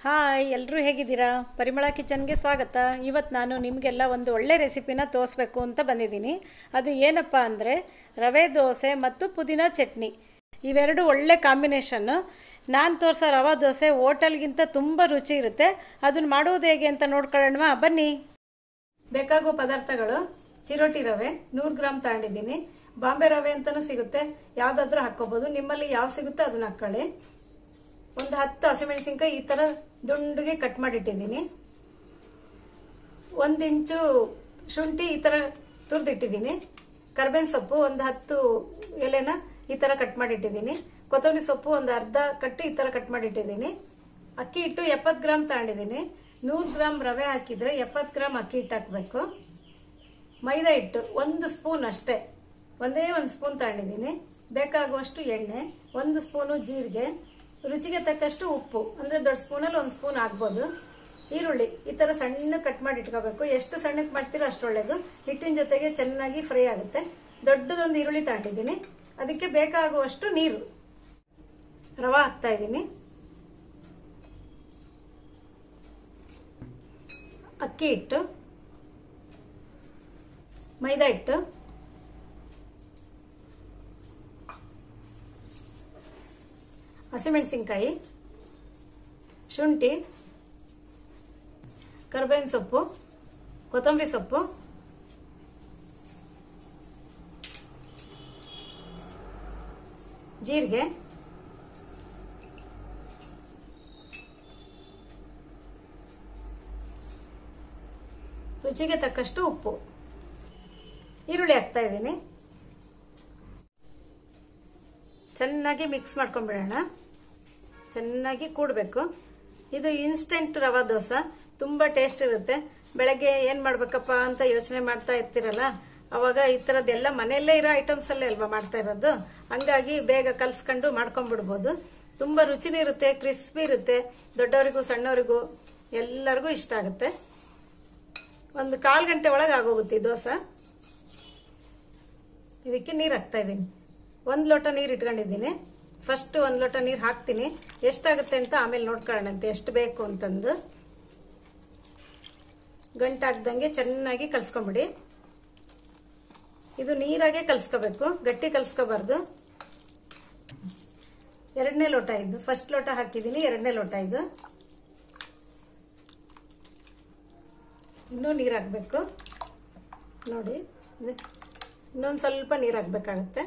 hi ಎಲ್ಲರೂ ಹೇಗಿದ್ದೀರಾ ಪರಿಮಳ ಕಿಚನ್ಗೆ ಸ್ವಾಗತ ಇವತ್ತು ನಾನು ನಿಮಗೆಲ್ಲ ಒಂದು ಒಳ್ಳೆ ರೆಸಿಪಿನ ತೋರಿಸ್ಬೇಕು ಅಂತ ಬಂದಿದ್ದೀನಿ ಅದು ಏನಪ್ಪ ಅಂದರೆ ರವೆ ದೋಸೆ ಮತ್ತು ಪುದೀನ ಚಟ್ನಿ ಇವೆರಡು ಒಳ್ಳೆ ಕಾಂಬಿನೇಷನ್ನು ನಾನು ತೋರಿಸೋ ರವೆ ದೋಸೆ ಹೋಟೆಲ್ಗಿಂತ ತುಂಬ ರುಚಿ ಇರುತ್ತೆ ಅದನ್ನು ಮಾಡುವುದು ಹೇಗೆ ಅಂತ ನೋಡ್ಕೊಳ್ಳೋಣವಾ ಬನ್ನಿ ಬೇಕಾಗುವ ಪದಾರ್ಥಗಳು ಚಿರೋಟಿ ರವೆ ನೂರು ಗ್ರಾಮ್ ತಗೊಂಡಿದ್ದೀನಿ ಬಾಂಬೆ ರವೆ ಅಂತಲೂ ಸಿಗುತ್ತೆ ಯಾವುದಾದ್ರೂ ಹಾಕ್ಕೋಬೋದು ನಿಮ್ಮಲ್ಲಿ ಯಾವ ಸಿಗುತ್ತೆ ಅದನ್ನ ಹಾಕ್ಕೊಳ್ಳಿ ಒಂದು ಹತ್ತು ಹಸಿಮೆಣಸಿನ್ಕಾಯಿ ಈ ಥರ ದುಂಡಿಗೆ ಕಟ್ ಮಾಡಿಟ್ಟಿದ್ದೀನಿ ಒಂದು ಇಂಚು ಶುಂಠಿ ಈ ಥರ ತುರಿದಿಟ್ಟಿದ್ದೀನಿ ಕರ್ಬೇವಿನ ಸೊಪ್ಪು ಒಂದು ಹತ್ತು ಎಲೆನ ಈ ಥರ ಕಟ್ ಮಾಡಿಟ್ಟಿದ್ದೀನಿ ಕೊತ್ತಂಬರಿ ಸೊಪ್ಪು ಒಂದು ಅರ್ಧ ಕಟ್ಟು ಈ ಥರ ಕಟ್ ಮಾಡಿಟ್ಟಿದ್ದೀನಿ ಅಕ್ಕಿ ಹಿಟ್ಟು ಎಪ್ಪತ್ತು ಗ್ರಾಮ್ ತಗೊಂಡಿದ್ದೀನಿ ನೂರು ಗ್ರಾಮ್ ರವೆ ಹಾಕಿದರೆ ಎಪ್ಪತ್ತು ಗ್ರಾಮ್ ಅಕ್ಕಿ ಹಿಟ್ಟು ಹಾಕಬೇಕು ಮೈದಾ ಹಿಟ್ಟು ಒಂದು ಸ್ಪೂನ್ ಅಷ್ಟೇ ಒಂದೇ ಒಂದು ಸ್ಪೂನ್ ತಗೊಂಡಿದ್ದೀನಿ ಬೇಕಾಗುವಷ್ಟು ಎಣ್ಣೆ ಒಂದು ಸ್ಪೂನು ಜೀರಿಗೆ ರುಚಿಗೆ ತಕ್ಕಷ್ಟು ಉಪ್ಪು ಅಂದರೆ ದೊಡ್ಡ ಸ್ಪೂನಲ್ಲಿ ಒಂದು ಸ್ಪೂನ್ ಆಗ್ಬೋದು ಈರುಳ್ಳಿ ಈ ಥರ ಸಣ್ಣ ಕಟ್ ಮಾಡಿ ಇಟ್ಕೋಬೇಕು ಎಷ್ಟು ಸಣ್ಣಕ್ಕೆ ಮಾಡ್ತೀರೋ ಅಷ್ಟು ಒಳ್ಳೇದು ಹಿಟ್ಟಿನ ಜೊತೆಗೆ ಚೆನ್ನಾಗಿ ಫ್ರೈ ಆಗುತ್ತೆ ದೊಡ್ಡದೊಂದು ಈರುಳ್ಳಿ ತಗೊಂಡಿದ್ದೀನಿ ಅದಕ್ಕೆ ಬೇಕಾಗುವಷ್ಟು ನೀರು ರವೆ ಹಾಕ್ತಾ ಇದ್ದೀನಿ ಅಕ್ಕಿ ಹಿಟ್ಟು ಮೈದಾ ಹಿಟ್ಟು ಹಸಿಮೆಣಸಿನ್ಕಾಯಿ ಶುಂಠಿ ಕರ್ಬೇವಿನ ಸೊಪ್ಪು ಕೊತ್ತಂಬರಿ ಸೊಪ್ಪು ಜೀರಿಗೆ ರುಚಿಗೆ ತಕ್ಕಷ್ಟು ಉಪ್ಪು ಈರುಳ್ಳಿ ಹಾಕ್ತಾ ಇದ್ದೀನಿ ಚೆನ್ನಾಗಿ ಮಿಕ್ಸ್ ಮಾಡ್ಕೊಂಡ್ಬಿಡೋಣ ಚೆನ್ನಾಗಿ ಕೂಡಬೇಕು ಇದು ಇನ್ಸ್ಟೆಂಟ್ ರವಾ ದೋಸೆ ತುಂಬ ಟೇಸ್ಟ್ ಇರುತ್ತೆ ಬೆಳಗ್ಗೆ ಏನು ಮಾಡ್ಬೇಕಪ್ಪ ಅಂತ ಯೋಚನೆ ಮಾಡ್ತಾ ಇರ್ತೀರಲ್ಲ ಅವಾಗ ಈ ಥರದ್ದೆಲ್ಲ ಮನೆಯಲ್ಲೇ ಇರೋ ಐಟಮ್ಸಲ್ಲೇ ಅಲ್ವಾ ಮಾಡ್ತಾ ಇರೋದು ಹಂಗಾಗಿ ಬೇಗ ಕಲ್ಸ್ಕೊಂಡು ಮಾಡ್ಕೊಂಡ್ಬಿಡ್ಬೋದು ತುಂಬ ರುಚಿನೂ ಇರುತ್ತೆ ಕ್ರಿಸ್ಪಿ ಇರುತ್ತೆ ದೊಡ್ಡವರಿಗೂ ಸಣ್ಣವರಿಗೂ ಎಲ್ಲರಿಗೂ ಇಷ್ಟ ಆಗುತ್ತೆ ಒಂದು ಕಾಲು ಗಂಟೆ ಒಳಗೆ ಆಗೋಗುತ್ತೆ ಈ ದೋಸೆ ಇದಕ್ಕೆ ನೀರು ಹಾಕ್ತಾ ಇದ್ದೀನಿ ಒಂದು ಲೋಟ ನೀರು ಇಟ್ಕೊಂಡಿದ್ದೀನಿ ಫಸ್ಟ್ ಒಂದು ಲೋಟ ನೀರು ಹಾಕ್ತೀನಿ ಎಷ್ಟಾಗುತ್ತೆ ಅಂತ ಆಮೇಲೆ ನೋಡ್ಕೊಳ್ಳೋಣಂತೆ ಎಷ್ಟು ಬೇಕು ಅಂತಂದು ಗಂಟು ಹಾಕ್ದಂಗೆ ಚೆನ್ನಾಗಿ ಕಲ್ಸ್ಕೊಂಬಿಡಿ ಇದು ನೀರಾಗೆ ಕಲ್ಸ್ಕೋಬೇಕು ಗಟ್ಟಿ ಕಲ್ಸ್ಕೋಬಾರ್ದು ಎರಡನೇ ಲೋಟ ಇದು ಫಸ್ಟ್ ಲೋಟ ಹಾಕಿದ್ದೀನಿ ಎರಡನೇ ಲೋಟ ಇದು ಇನ್ನೂ ನೀರು ಹಾಕಬೇಕು ನೋಡಿ ಇನ್ನೊಂದು ಸ್ವಲ್ಪ ನೀರು ಹಾಕಬೇಕಾಗತ್ತೆ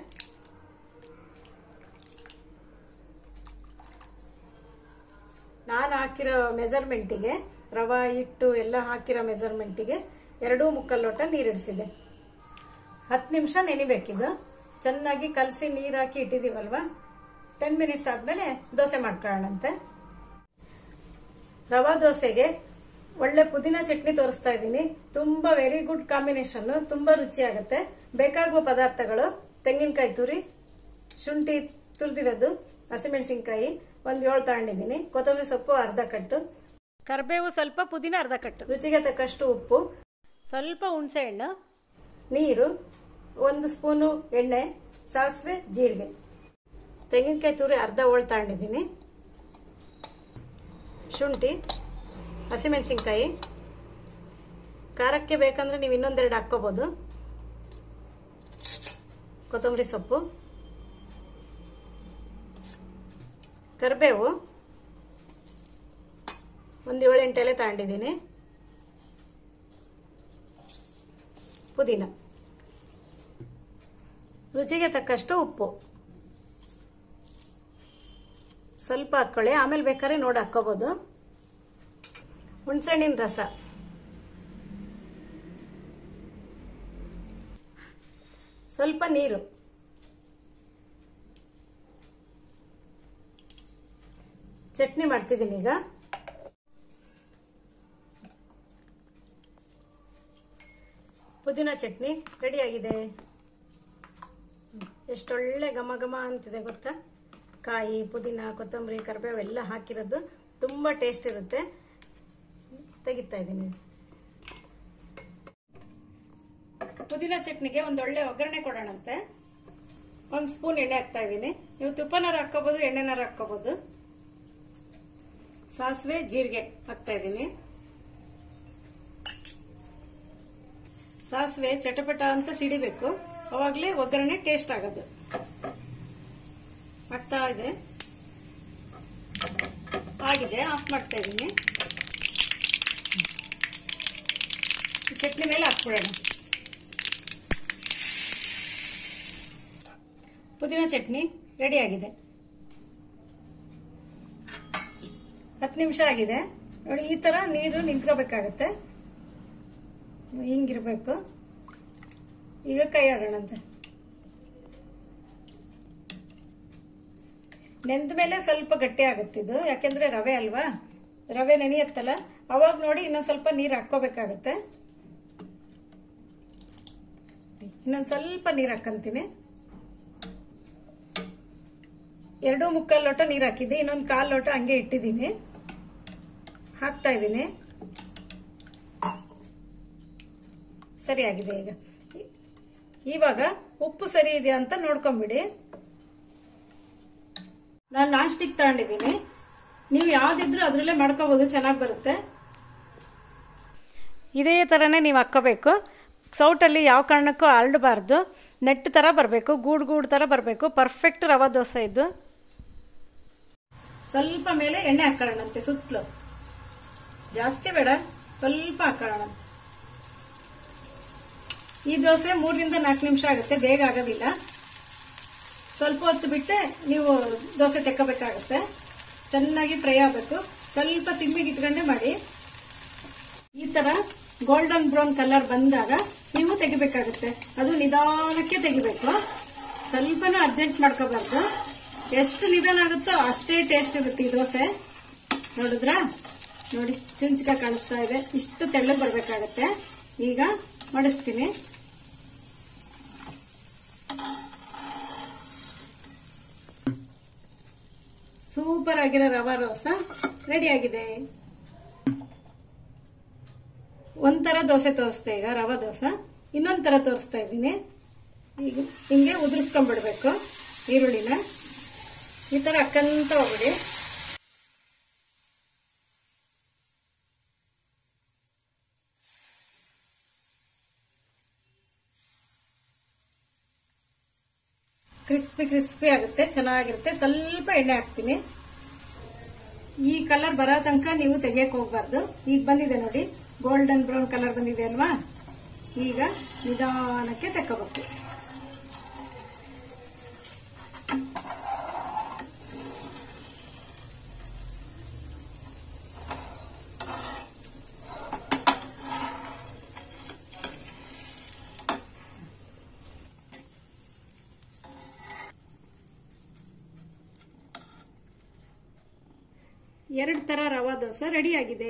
ನಾನು ಹಾಕಿರೋ ಮೆಜರ್ಮೆಂಟಿಗೆ ರವೆ ಹಿಟ್ಟು ಎಲ್ಲ ಹಾಕಿರೋ ಮೆಜರ್ಮೆಂಟಿಗೆ ಎರಡೂ ಮುಕ್ಕಲ್ ಲೋಟ ನೀರಿಡಿಸಿದೆ ಹತ್ತು ನಿಮಿಷ ನೆನಿಬೇಕಿದು ಚೆನ್ನಾಗಿ ಕಲಸಿ ನೀರು ಹಾಕಿ ಇಟ್ಟಿದ್ದೀವಲ್ವ ಟೆನ್ ಮಿನಿಟ್ಸ್ ಆದಮೇಲೆ ದೋಸೆ ಮಾಡ್ಕೊಳ್ಳೋಣಂತೆ ರವಾ ದೋಸೆಗೆ ಒಳ್ಳೆ ಪುದೀನ ಚಟ್ನಿ ತೋರಿಸ್ತಾ ಇದ್ದೀನಿ ತುಂಬಾ ವೆರಿ ಗುಡ್ ಕಾಂಬಿನೇಷನ್ ತುಂಬಾ ರುಚಿ ಆಗುತ್ತೆ ಬೇಕಾಗುವ ಪದಾರ್ಥಗಳು ತೆಂಗಿನಕಾಯಿ ತುರಿ ಶುಂಠಿ ತುರಿದಿರೋದು ಹಸಿಮೆಣಸಿನ್ಕಾಯಿ ಒಂದು ಏಳು ತಗೊಂಡಿದ್ದೀನಿ ಕೊತ್ತಂಬರಿ ಸೊಪ್ಪು ಅರ್ಧ ಕಟ್ಟು ಕರಿಬೇವು ಸ್ವಲ್ಪ ಪುದೀನ ಅರ್ಧ ಕಟ್ಟು ರುಚಿಗೆ ತಕ್ಕಷ್ಟು ಉಪ್ಪು ಸ್ವಲ್ಪ ಹುಣಸೆ ಹಣ್ಣು ನೀರು ಒಂದು ಸ್ಪೂನು ಎಣ್ಣೆ ಸಾಸಿವೆ ಜೀರಿಗೆ ತೆಂಗಿನಕಾಯಿ ತುರಿ ಅರ್ಧ ಹೋಳು ತಗೊಂಡಿದ್ದೀನಿ ಶುಂಠಿ ಹಸಿಮೆಣಸಿನ್ಕಾಯಿ ಖಾರಕ್ಕೆ ಬೇಕಂದ್ರೆ ನೀವು ಇನ್ನೊಂದೆರಡು ಹಾಕ್ಕೋಬೋದು ಕೊತ್ತಂಬರಿ ಸೊಪ್ಪು ಕರಿಬೇವು ಒಂದು ಏಳೆಂಟು ಎಲೆ ತಗೊಂಡಿದ್ದೀನಿ ಪುದೀನ ರುಚಿಗೆ ತಕ್ಕಷ್ಟು ಉಪ್ಪು ಸ್ವಲ್ಪ ಹಾಕ್ಕೊಳ್ಳಿ ಆಮೇಲೆ ಬೇಕಾದ್ರೆ ನೋಡಿ ಹಾಕ್ಕೋಬೋದು ಹುಣಸೆಹಣ್ಣಿನ ರಸ ಸ್ವಲ್ಪ ನೀರು ಚಟ್ನಿ ಮಾಡ್ತಿದ್ದೀನಿ ಈಗ ಪುದೀನ ಚಟ್ನಿ ರೆಡಿಯಾಗಿದೆ ಎಷ್ಟೊಳ್ಳೆ ಘಮ ಘಮ ಅಂತಿದೆ ಗೊತ್ತಾ ಕಾಯಿ ಪುದೀನ ಕೊತ್ತಂಬರಿ ಕರಿಬೇವು ಎಲ್ಲ ಹಾಕಿರೋದು ತುಂಬ ಟೇಸ್ಟ್ ಇರುತ್ತೆ ತೆಗಿತಾ ಇದ್ದೀನಿ ಪುದೀನ ಚಟ್ನಿಗೆ ಒಂದು ಒಳ್ಳೆ ಒಗ್ಗರಣೆ ಕೊಡೋಣಂತೆ ಒಂದು ಸ್ಪೂನ್ ಎಣ್ಣೆ ಹಾಕ್ತಾ ಇದ್ದೀನಿ ನೀವು ತುಪ್ಪನಾರು ಹಾಕ್ಕೋಬೋದು ಎಣ್ಣೆನಾರು ಹಾಕ್ಕೋಬೋದು ಸಾಸಿವೆ ಜೀರಿಗೆ ಹಾಕ್ತಾ ಇದ್ದೀನಿ ಸಾಸಿವೆ ಚಟಪಟ ಅಂತ ಸಿಡಿಬೇಕು ಅವಾಗಲೇ ಒಗ್ಗರಣೆ ಟೇಸ್ಟ್ ಆಗೋದು ಆಗ್ತಾ ಇದೆ ಆಗಿದೆ ಆಫ್ ಮಾಡ್ತಾ ಇದ್ದೀನಿ ಚಟ್ನಿ ಮೇಲೆ ಹಾಕ್ಬಿಡೋಣ ಪುದೀನ ಚಟ್ನಿ ರೆಡಿ ಆಗಿದೆ ಹತ್ತು ನಿಮಿಷ ಆಗಿದೆ ನೋಡಿ ಈ ತರ ನೀರು ನಿಂತ್ಕೋಬೇಕಾಗತ್ತೆ ಹಿಂಗಿರ್ಬೇಕು ಈಗ ಕೈ ಆಡೋಣಂತೆ ನೆಂದ ಮೇಲೆ ಸ್ವಲ್ಪ ಗಟ್ಟಿ ಆಗುತ್ತಿದ್ದು ಯಾಕೆಂದ್ರೆ ರವೆ ಅಲ್ವಾ ರವೆ ನೆನೆಯತ್ತಲ್ಲ ಅವಾಗ ನೋಡಿ ಇನ್ನೊಂದ್ ಸ್ವಲ್ಪ ನೀರು ಹಾಕೋಬೇಕಾಗತ್ತೆ ಇನ್ನೊಂದ್ ಸ್ವಲ್ಪ ನೀರು ಹಾಕಂತೀನಿ ಎರಡು ಮುಕ್ಕಾಲು ಲೋಟ ನೀರು ಹಾಕಿದ್ದೆ ಇನ್ನೊಂದು ಕಾಲು ಲೋಟ ಹಂಗೆ ಇಟ್ಟಿದ್ದೀನಿ ಹಾಕ್ತಾ ಇದ್ದೀನಿ ಸರಿಯಾಗಿದೆ ಈಗ ಇವಾಗ ಉಪ್ಪು ಸರಿ ಇದೆಯಾ ಅಂತ ನೋಡ್ಕೊಂಬಿಡಿ ನಾನು ನಾನ್ ಸ್ಟಿಕ್ ತಗೊಂಡಿದ್ದೀನಿ ನೀವು ಯಾವ್ದಿದ್ರು ಅದರಲ್ಲೇ ಮಾಡ್ಕೋಬಹುದು ಚೆನ್ನಾಗಿ ಬರುತ್ತೆ ಇದೇ ಥರನೇ ನೀವು ಹಾಕ್ಕೋಬೇಕು ಸೌಟಲ್ಲಿ ಯಾವ ಕಾರಣಕ್ಕೂ ಹರಡಬಾರ್ದು ನೆಟ್ ಥರ ಬರಬೇಕು ಗೂಡು ಗೂಡು ಥರ ಬರಬೇಕು ಪರ್ಫೆಕ್ಟ್ ರವಾ ದೋಸೆ ಇದು ಸ್ವಲ್ಪ ಮೇಲೆ ಎಣ್ಣೆ ಹಾಕೊಳ್ಳೋಣಂತೆ ಸುತ್ತಲೂ ಜಾಸ್ತಿ ಬೇಡ ಸ್ವಲ್ಪ ಹಾಕೊಳ್ಳೋಣ ಈ ದೋಸೆ ಮೂರರಿಂದ ನಾಲ್ಕು ನಿಮಿಷ ಆಗುತ್ತೆ ಬೇಗ ಆಗೋದಿಲ್ಲ ಸ್ವಲ್ಪ ಹೊತ್ತು ಬಿಟ್ಟೆ ನೀವು ದೋಸೆ ತೆಕ್ಕೋಬೇಕಾಗತ್ತೆ ಚೆನ್ನಾಗಿ ಫ್ರೈ ಆಗಬೇಕು ಸ್ವಲ್ಪ ಸಿಮ್ಮಿಗೆ ಇಟ್ಕೊಂಡೆ ಮಾಡಿ ಈ ತರ ಗೋಲ್ಡನ್ ಬ್ರೌನ್ ಕಲರ್ ಬಂದಾಗ ನೀವು ತೆಗಿಬೇಕಾಗುತ್ತೆ ಅದು ನಿಧಾನಕ್ಕೆ ತೆಗಿಬೇಕು ಸ್ವಲ್ಪನೂ ಅರ್ಜೆಂಟ್ ಮಾಡ್ಕೋಬಾರ್ದು ಎಷ್ಟು ನಿಧಾನ ಆಗುತ್ತೋ ಅಷ್ಟೇ ಟೇಸ್ಟ್ ಇರುತ್ತೆ ಈ ದೋಸೆ ನೋಡಿದ್ರಾ ನೋಡಿ ಚುಂಚಕ ಕಾಣಿಸ್ತಾ ಇದೆ ಇಷ್ಟು ತೆಳ್ಳಗೆ ಬರ್ಬೇಕಾಗತ್ತೆ ಈಗ ಮಾಡಿಸ್ತೀನಿ ಸೂಪರ್ ಆಗಿರೋ ರವಾ ರೋಸ ರೆಡಿ ಆಗಿದೆ ಒಂಥರ ದೋಸೆ ತೋರಿಸ್ತೆ ಈಗ ರವಾ ದೋಸೆ ಇನ್ನೊಂದ್ ತರ ತೋರಿಸ್ತಾ ಇದ್ದೀನಿ ಈಗ ಹಿಂಗೆ ಉದುರಿಸ್ಕೊಂಡ್ಬಿಡ್ಬೇಕು ಈರುಳ್ಳಿನ ಈ ತರ ಅಕ್ಕಂತ ಹೋಗ್ಬಿಡಿ ಕ್ರಿಸ್ಪಿ ಕ್ರಿಸ್ಪಿ ಆಗುತ್ತೆ ಚೆನ್ನಾಗಿರುತ್ತೆ ಸ್ವಲ್ಪ ಎಣ್ಣೆ ಹಾಕ್ತೀನಿ ಈ ಕಲರ್ ಬರೋ ತನಕ ನೀವು ತೆಗಿಯಕ್ ಹೋಗ್ಬಾರ್ದು ಈಗ ಬಂದಿದೆ ನೋಡಿ ಗೋಲ್ಡನ್ ಬ್ರೌನ್ ಕಲರ್ ಬಂದಿದೆ ಅಲ್ವಾ ಈಗ ನಿಧಾನಕ್ಕೆ ತೆಕ್ಕೋಬೇಕು ಎರಡು ತರ ರವಾ ದೋಸೆ ರೆಡಿ ಆಗಿದೆ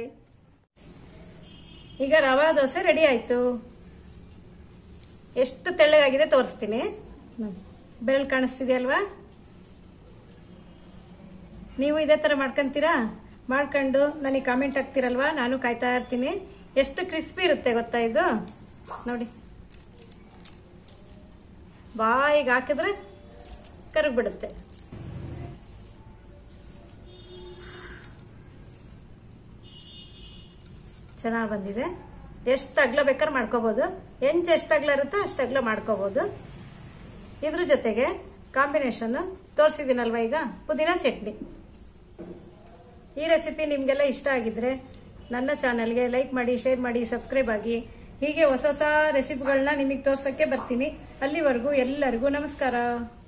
ಈಗ ರವಾ ದೋಸೆ ರೆಡಿ ಆಯ್ತು ಎಷ್ಟು ತೆಳ್ಳಗಾಗಿದೆ ತೋರಿಸ್ತೀನಿ ಬೆರಳು ಕಾಣಿಸ್ತಿದೆ ಅಲ್ವಾ ನೀವು ಇದೇ ತರ ಮಾಡ್ಕೊಂತೀರಾ ಮಾಡ್ಕೊಂಡು ನನಗೆ ಕಾಮೆಂಟ್ ಹಾಕ್ತಿರಲ್ವಾ ನಾನು ಕಾಯ್ತಾ ಇರ್ತೀನಿ ಎಷ್ಟು ಕ್ರಿಸ್ಪಿ ಇರುತ್ತೆ ಗೊತ್ತಾ ಇದು ನೋಡಿ ಬಾಯಿಗೆ ಹಾಕಿದ್ರೆ ಕರಗ್ಬಿಡುತ್ತೆ ಚೆನ್ನಾಗಿ ಬಂದಿದೆ ಎಷ್ಟು ಅಗ್ಲ ಬೇಕಾದ್ರೆ ಮಾಡ್ಕೋಬಹುದು ಹೆಂಚು ಎಷ್ಟು ಅಗ್ಲ ಇರುತ್ತೋ ಅಷ್ಟು ಅಗ್ಲ ಮಾಡ್ಕೋಬಹುದು ಇದ್ರ ಜೊತೆಗೆ ಕಾಂಬಿನೇಷನ್ ತೋರಿಸಿದ್ದೀನಲ್ವ ಈಗ ಪುದೀನ ಚಟ್ನಿ ಈ ರೆಸಿಪಿ ನಿಮಗೆಲ್ಲ ಇಷ್ಟ ಆಗಿದ್ರೆ ನನ್ನ ಚಾನಲ್ಗೆ ಲೈಕ್ ಮಾಡಿ ಶೇರ್ ಮಾಡಿ ಸಬ್ಸ್ಕ್ರೈಬ್ ಆಗಿ ಹೀಗೆ ಹೊಸ ಹೊಸ ರೆಸಿಪಿಗಳನ್ನ ನಿಮಗೆ ತೋರ್ಸೋಕ್ಕೆ ಬರ್ತೀನಿ ಅಲ್ಲಿವರೆಗೂ ಎಲ್ಲರಿಗೂ ನಮಸ್ಕಾರ